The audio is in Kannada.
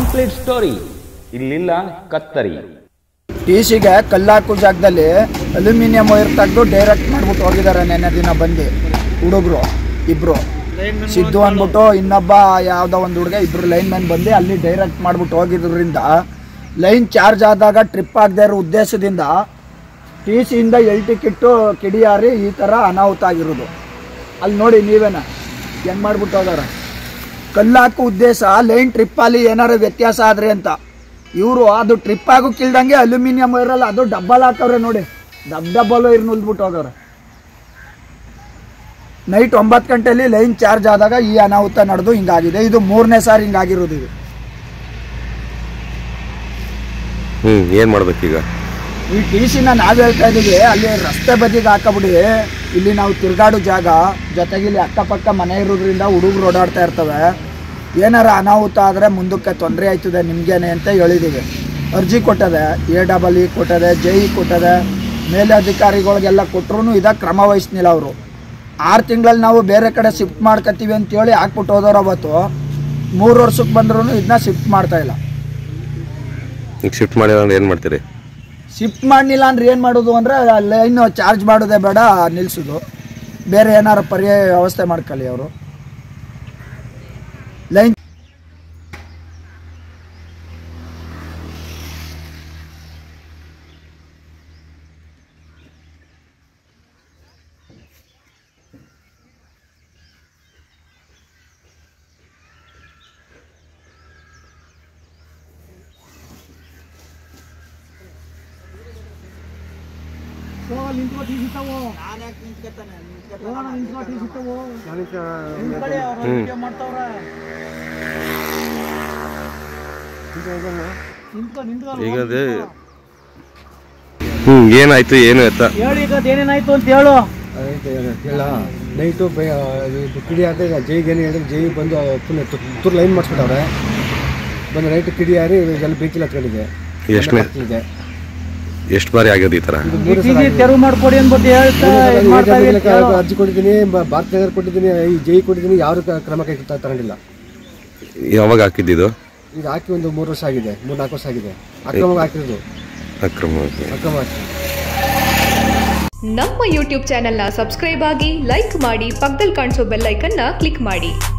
ಕಂಪ್ಲೀಟ್ ಸ್ಟೋರಿ ಇಲ್ಲಿಲ್ಲ ಕತ್ತರಿ ಟಿ ಸಿಗೆ ಕಲ್ಲಾಕು ಜಾಗದಲ್ಲಿ ಅಲ್ಯೂಮಿನಿಯಂ ವೈರ್ ತೆಗೆದು ಡೈರೆಕ್ಟ್ ಮಾಡ್ಬಿಟ್ಟು ಹೋಗಿದ್ದಾರೆ ನೆನ್ನೆ ದಿನ ಬಂದು ಹುಡುಗರು ಇಬ್ರು ಸಿದ್ದು ಅಂದ್ಬಿಟ್ಟು ಇನ್ನೊಬ್ಬ ಯಾವುದೋ ಒಂದು ಹುಡುಗ ಇಬ್ರು ಲೈನ್ ಮ್ಯಾನ್ ಬಂದು ಅಲ್ಲಿ ಡೈರೆಕ್ಟ್ ಮಾಡ್ಬಿಟ್ಟು ಹೋಗಿದ್ರಿಂದ ಲೈನ್ ಚಾರ್ಜ್ ಆದಾಗ ಟ್ರಿಪ್ ಆಗದೆ ಇರೋ ಉದ್ದೇಶದಿಂದ ಟಿ ಸಿಯಿಂದ ಎಲ್ ಟಿಕೆಟ್ಟು ಕಿಡಿಯಾರಿ ಈ ಥರ ಅನಾಹುತ ಆಗಿರೋದು ಅಲ್ಲಿ ನೋಡಿ ನೀವೇನ ಹೆಂಗೆ ಮಾಡ್ಬಿಟ್ಟು ಹೋದಾರ ಕಲ್ಲಾಕು ಉದ್ದೇಶ ಲೈನ್ ಟ್ರಿಪ್ಪಲ್ಲಿ ಏನಾರು ವ್ಯತ್ಯಾಸ ಆದ್ರೆ ಅಂತ ಇವರು ಅದು ಟ್ರಿಪ್ ಆಗು ಕಿಲ್ದಂಗೆ ಅಲ್ಯೂಮಿನಿಯಂ ವೈರಲ್ಲ ಅದು ಡಬ್ಬಲ್ ಹಾಕವ್ರೆ ನೋಡಿ ಡಬ್ ಡಬ್ಬಲ್ ವೈರ್ ನುಲ್ದ್ಬಿಟ್ಟು ಹೋಗವ್ರೆ ನೈಟ್ ಒಂಬತ್ತು ಗಂಟೆಯಲ್ಲಿ ಲೈನ್ ಚಾರ್ಜ್ ಆದಾಗ ಈ ಅನಾಹುತ ನಡೆದು ಹಿಂಗಾಗಿದೆ ಇದು ಮೂರನೇ ಸಾರಿ ಹಿಂಗಾಗಿರೋದು ಇದು ಹ್ಮ್ ಏನ್ ಮಾಡ್ಬೇಕೀಗ ಈ ಟಿ ಸಿನ ನಾವು ಹೇಳ್ತಾ ಇದೀವಿ ಅಲ್ಲಿ ರಸ್ತೆ ಬದಿಗೆ ಹಾಕಬಿಡಿ ಇಲ್ಲಿ ನಾವು ತಿರುಗಾಡೋ ಜಾಗ ಜೊತೆಗೆ ಇಲ್ಲಿ ಅಕ್ಕಪಕ್ಕ ಮನೆ ಇರೋದ್ರಿಂದ ಹುಡುಗರು ಓಡಾಡ್ತಾ ಇರ್ತವೆ ಏನಾರ ಅನಾಹುತ ಆದರೆ ಮುಂದಕ್ಕೆ ತೊಂದರೆ ಆಯ್ತದೆ ನಿಮಗೇನೆ ಅಂತ ಹೇಳಿದ್ದೀವಿ ಅರ್ಜಿ ಕೊಟ್ಟದೆ ಎ ಡಬಲ್ ಇ ಕೊಟ್ಟದೆ ಜೆ ಇ ಕೊಟ್ಟದೆ ಮೇಲಧಿಕಾರಿಗಳಿಗೆಲ್ಲ ಕೊಟ್ಟರು ಇದ ಕ್ರಮ ವಹಿಸ್ನಿಲ್ಲ ಅವರು ಆರು ತಿಂಗಳಲ್ಲಿ ನಾವು ಬೇರೆ ಕಡೆ ಶಿಫ್ಟ್ ಮಾಡ್ಕೊತೀವಿ ಅಂತೇಳಿ ಹಾಕ್ಬಿಟ್ಟು ಹೋದವ್ರು ಅವತ್ತು ಮೂರು ವರ್ಷಕ್ಕೆ ಬಂದ್ರೂ ಇದನ್ನ ಶಿಫ್ಟ್ ಮಾಡ್ತಾ ಇಲ್ಲ ಈಗ ಶಿಫ್ಟ್ ಮಾಡಿಲ್ಲ ಅಂದ್ರೆ ಏನ್ ಮಾಡ್ತೀರಿ ಶಿಫ್ಟ್ ಮಾಡಲಿಲ್ಲ ಅಂದ್ರೆ ಏನು ಮಾಡೋದು ಅಂದರೆ ಲೈನ್ ಚಾರ್ಜ್ ಮಾಡೋದೇ ಬೇಡ ನಿಲ್ಲಿಸೋದು ಬೇರೆ ಏನಾರು ಪರ್ಯಾಯ ವ್ಯವಸ್ಥೆ ಮಾಡ್ಕೊಳ್ಳಿ ಅವರು ಲೈನ್ ಈಗ ಅದೇ ಹ್ಮ್ ಏನಾಯ್ತು ಏನು ಎತ್ತ ಹೇಳಿ ಈಗ ಏನೇನಾಯ್ತು ಅಂತ ಹೇಳು ಇಲ್ಲ ನೈಟು ಕಿಡಿ ಆದ ಜೈಗೆ ಏನು ಹೇಳಿದ್ರೆ ಜೈ ಬಂದು ಫುಲ್ ತುರ್ ಲೈನ್ ಮಾಡಿಸ್ಬಿಟ್ಟವ್ರೆ ಬಂದು ನೈಟ್ ಕಿಡಿ ಹಾರಿ ಅಲ್ಲಿ ಬೆಂಕಿ ಹತ್ಕೊಂಡಿದೆ ಎಷ್ಟನೇ ಇದೆ ಎಷ್ಟು ಬಾರಿ ಆಗ್ಯದ ಈ ತರ ಟಿಸಿ ತೆರವು ಮಾಡ್ಕೊಡಿ ಅನ್ಬಿಟ್ಟು ಹೇಳ್ತಾ ಇದ್ ಮಾಡ್ತಾ ಇದೀನಿ ಅಂತ ಹೇಳು. ಅರ್ಜಿ ಕೊಟ್ಟಿದ್ದೀನಿ ಬ- ಭಾರತ ನಗರ ಕೊಟ್ಟಿದ್ದೀನಿ ಈ ಜೈ ಕೊಟ್ಟಿದ್ದೀನಿ ಯಾರು ಕ್ರಮ ಕೈ ತ- ತಗೊಂಡಿಲ್ಲ ಯಾವಾಗ ಹಾಕಿದ್ದಿದ್ದು ಇದು ಹಾಕಿ ಒಂದು ಮೂರು ವರ್ಷ ಆಗಿದೆ ಮೂರು ನಾಲ್ಕು ವರ್ಷ ಆಗಿದೆ ಅಕ್ರಮವಾಗಿ ಹಾಕಿರೋದು ಅಕ್ರಮ ಅಕ್ರಮ ಹಾಕಿ ನಮ್ಮ ಯೂಟ್ಯೂಬ್ ಚಾನೆಲ್ನ ಸಬ್ಸ್ಕ್ರೈಬ್ ಆಗಿ ಲೈಕ್ ಮಾಡಿ ಪಕ್ಕದಲ್ಲಿ ಕಾಣಿಸೋ ಬೆಲ್ ಐಕನ್ನ ಕ್ಲಿಕ್ ಮಾಡಿ